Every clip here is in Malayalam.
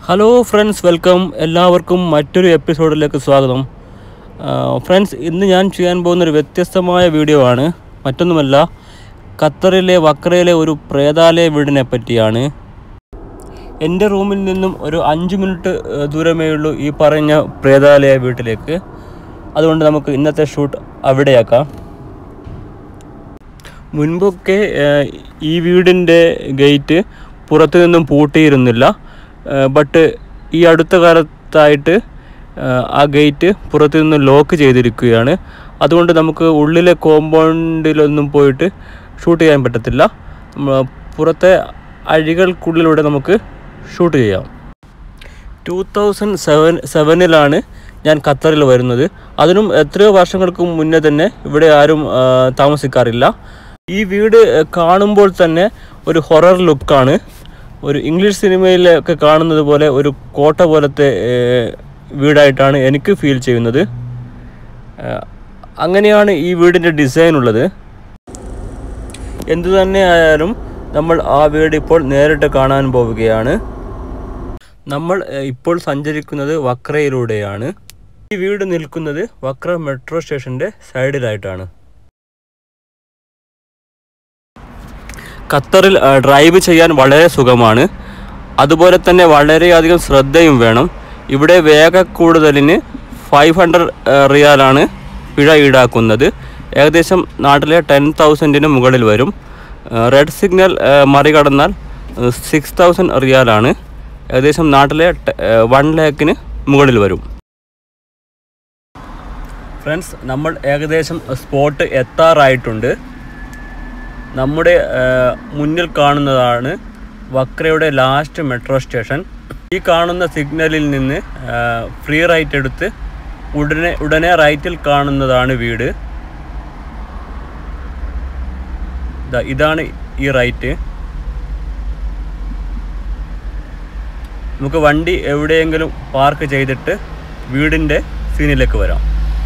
ഹലോ ഫ്രണ്ട്സ് വെൽക്കം എല്ലാവർക്കും മറ്റൊരു എപ്പിസോഡിലേക്ക് സ്വാഗതം ഫ്രണ്ട്സ് ഇന്ന് ഞാൻ ചെയ്യാൻ പോകുന്ന ഒരു വ്യത്യസ്തമായ വീഡിയോ ആണ് മറ്റൊന്നുമല്ല ഖത്തറിലെ വക്രയിലെ ഒരു പ്രേതാലയ വീടിനെ പറ്റിയാണ് എൻ്റെ റൂമിൽ നിന്നും ഒരു അഞ്ച് മിനിറ്റ് ഏഹ്, ദൂരമേ ഉള്ളൂ ഈ പറഞ്ഞ പ്രേതാലയ വീട്ടിലേക്ക് അതുകൊണ്ട് നമുക്ക് ഇന്നത്തെ ഷൂട്ട് അവിടെയാക്കാം മുൻപൊക്കെ ഏഹ്, ഈ വീടിൻ്റെ ഗേറ്റ് പുറത്തു നിന്നും പൂട്ടിയിരുന്നില്ല ബട്ട് ഈ അടുത്ത കാലത്തായിട്ട് ഏഹ്, ആ ഗേറ്റ് പുറത്തു നിന്ന് ലോക്ക് ചെയ്തിരിക്കുകയാണ് അതുകൊണ്ട് നമുക്ക് ഉള്ളിലെ കോമ്പൗണ്ടിലൊന്നും പോയിട്ട് ഷൂട്ട് ചെയ്യാൻ പറ്റത്തില്ല ഉം, പുറത്തെ അഴികൾക്കുള്ളിലൂടെ നമുക്ക് ഷൂട്ട് ചെയ്യാം ടൂ തൗസൻഡ് സെവൻ സെവനിലാണ് ഞാൻ ഖത്തറിൽ വരുന്നത് അതിനും എത്രയോ വർഷങ്ങൾക്ക് മുന്നേ തന്നെ ഇവിടെ ആരും ആ, താമസിക്കാറില്ല ഈ വീട് ആ, കാണുമ്പോൾ തന്നെ ഒരു ഹൊറർ ലുക്കാണ് ഒരു ഇംഗ്ലീഷ് സിനിമയിലൊക്കെ കാണുന്നത് പോലെ ഒരു കോട്ട പോലത്തെ ഏ, വീടായിട്ടാണ് എനിക്ക് ഫീൽ ചെയ്യുന്നത് ആ, അങ്ങനെയാണ് ഈ വീടിൻ്റെ ഡിസൈൻ ഉള്ളത് എന്തു തന്നെ ആയാലും നമ്മൾ ആ വീട് ഇപ്പോൾ നേരിട്ട് കാണാൻ പോവുകയാണ് നമ്മൾ എഹ്, ഇപ്പോൾ സഞ്ചരിക്കുന്നത് വക്രയിലൂടെയാണ് ഈ വീട് നിൽക്കുന്നത് വക്ര മെട്രോ സ്റ്റേഷന്റെ സൈഡിലായിട്ടാണ് ഖത്തറിൽ അഹ്, ഡ്രൈവ് ചെയ്യാൻ വളരെ സുഖമാണ് അതുപോലെ തന്നെ വളരെയധികം ശ്രദ്ധയും വേണം ഇവിടെ വേഗ കൂടുതലിന് ഫൈവ് ഹൺഡ്രഡ് റിയാലാണ് പിഴ ഈടാക്കുന്നത് ഏകദേശം നാട്ടിലെ ടെൻ തൗസൻഡിന് മുകളിൽ വരും റെഡ് സിഗ്നൽ അഹ്, മറികടന്നാൽ സിക്സ് തൗസൻഡ് റിയാലാണ് ഏകദേശം നാട്ടിലെ വൺ ലാക്കിന് മുകളിൽ വരും ഫ്രണ്ട്സ് നമ്മൾ ഏകദേശം സ്പോട്ട് എത്താറായിട്ടുണ്ട് നമ്മുടെ ആ, മുന്നിൽ കാണുന്നതാണ് വക്രയുടെ ലാസ്റ്റ് മെട്രോ സ്റ്റേഷൻ ഈ കാണുന്ന സിഗ്നലിൽ നിന്ന് ഫ്രീ റൈറ്റ് എടുത്ത് ഉടനെ ഉടനെ റൈറ്റിൽ കാണുന്നതാണ് വീട് ദാ ഇതാണ് ഈ റൈറ്റ് നമുക്ക് വണ്ടി എവിടെയെങ്കിലും പാർക്ക് ചെയ്തിട്ട് വീടിൻ്റെ സീനിലേക്ക് വരാം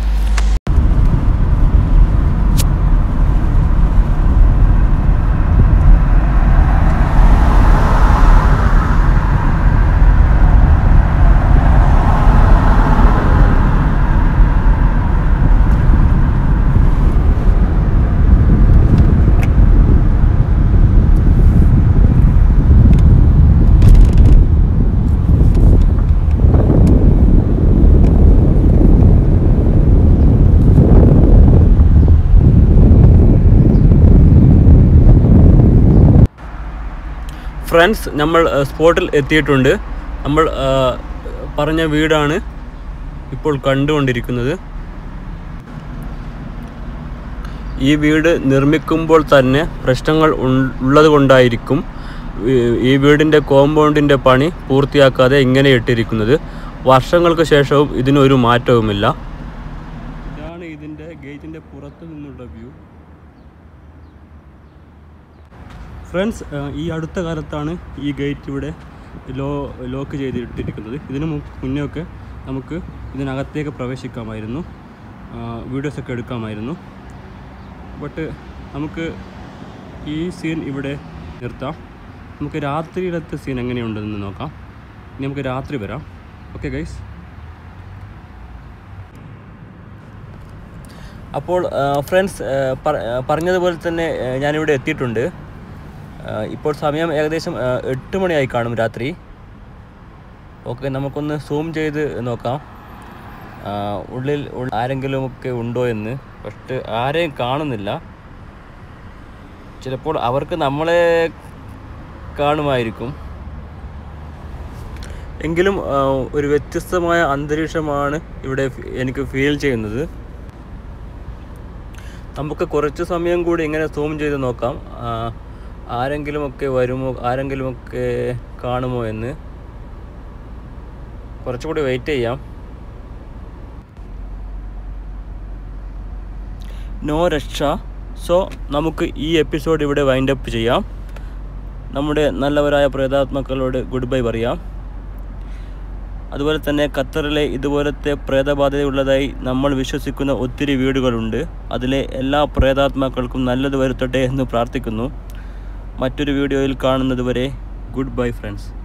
ഫ്രണ്ട്സ് നമ്മൾ ആ, സ്പോട്ടിൽ എത്തിയിട്ടുണ്ട് നമ്മൾ ആ, പറഞ്ഞ വീടാണ് ഇപ്പോൾ കണ്ടുകൊണ്ടിരിക്കുന്നത് ഈ വീട് നിർമ്മിക്കുമ്പോൾ തന്നെ പ്രശ്നങ്ങൾ ഉൾ- ഉള്ളത് കൊണ്ടായിരിക്കും ഈ- ഈ വീടിൻ്റെ കോമ്പൗണ്ടിൻ്റെ പണി പൂർത്തിയാക്കാതെ ഇങ്ങനെ ഇട്ടിരിക്കുന്നത് വർഷങ്ങൾക്ക് ശേഷവും ഇതിനൊരു മാറ്റവുമില്ല ഇതാണ് ഇതിൻ്റെ ഗേറ്റിൻ്റെ പുറത്തു നിന്നുള്ള വ്യൂ ഫ്രണ്ട്സ് ഈ അടുത്ത കാലത്താണ് ഈ ഗേറ്റ് ഇവിടെ ലോ ലോക്ക് ചെയ്തിട്ടിരിക്കുന്നത് ഇതിനു മു- മുന്നേ ഒക്കെ നമുക്ക് ഇതിനകത്തേക്ക് പ്രവേശിക്കാമായിരുന്നു വീഡിയോസൊക്കെ എടുക്കാമായിരുന്നു ബട്ട് നമുക്ക് ഈ സീൻ ഇവിടെ നിർത്താം നമുക്ക് രാത്രിയിലത്തെ സീൻ എങ്ങനെയുണ്ടെന്ന് നോക്കാം ഇനി നമുക്ക് രാത്രി വരാം ഓക്കെ ഗൈസ് അപ്പോൾ ഫ്രണ്ട്സ് പറഞ്ഞതുപോലെ തന്നെ ആ, ഞാനിവിടെ എത്തിയിട്ടുണ്ട് ആ, ഇപ്പോൾ സമയം ഏകദേശം ആ, എട്ട് മണിയായി കാണും രാത്രി ഓക്കെ നമുക്കൊന്ന് സൂം ചെയ്ത് നോക്കാം ആ, ഉള്ളിൽ ഉൾ- ആരെങ്കിലുമൊക്കെ ഉണ്ടോ എന്ന് പക്ഷെ ആരെയും കാണുന്നില്ല ചിലപ്പോൾ അവർക്ക് നമ്മളെ കാണുമായിരിക്കും എങ്കിലും ആ, ഒരു വ്യത്യസ്തമായ അന്തരീക്ഷമാണ് ഇവിടെ ഫി- എനിക്ക് ഫീൽ ചെയ്യുന്നത് നമുക്ക് കുറച്ച് സമയം കൂടി ഇങ്ങനെ സൂം ചെയ്ത് നോക്കാം ആ, ആരെങ്കിലുമൊക്കെ വരുമോ ആരെങ്കിലുമൊക്കെ കാണുമോ എന്ന് കുറച്ചുകൂടി വെയിറ്റ് ചെയ്യാം നോ രക്ഷ സോ നമുക്ക് ഈ എപ്പിസോഡ് ഇവിടെ വൈൻഡ് അപ്പ് ചെയ്യാം നമ്മുടെ നല്ലവരായ പ്രേതാത്മാക്കളോട് ഗുഡ് ബൈ പറയാം അതുപോലെ തന്നെ ഖത്തറിലെ ഇതുപോലത്തെ പ്രേതബാധയുള്ളതായി നമ്മൾ വിശ്വസിക്കുന്ന ഒത്തിരി വീടുകളുണ്ട് അതിലെ എല്ലാ പ്രേതാത്മാക്കൾക്കും നല്ലത് വരുത്തട്ടെ എന്ന് പ്രാർത്ഥിക്കുന്നു മറ്റൊരു വീഡിയോയിൽ കാണുന്നതുവരെ ഗുഡ് ബൈ ഫ്രണ്ട്സ്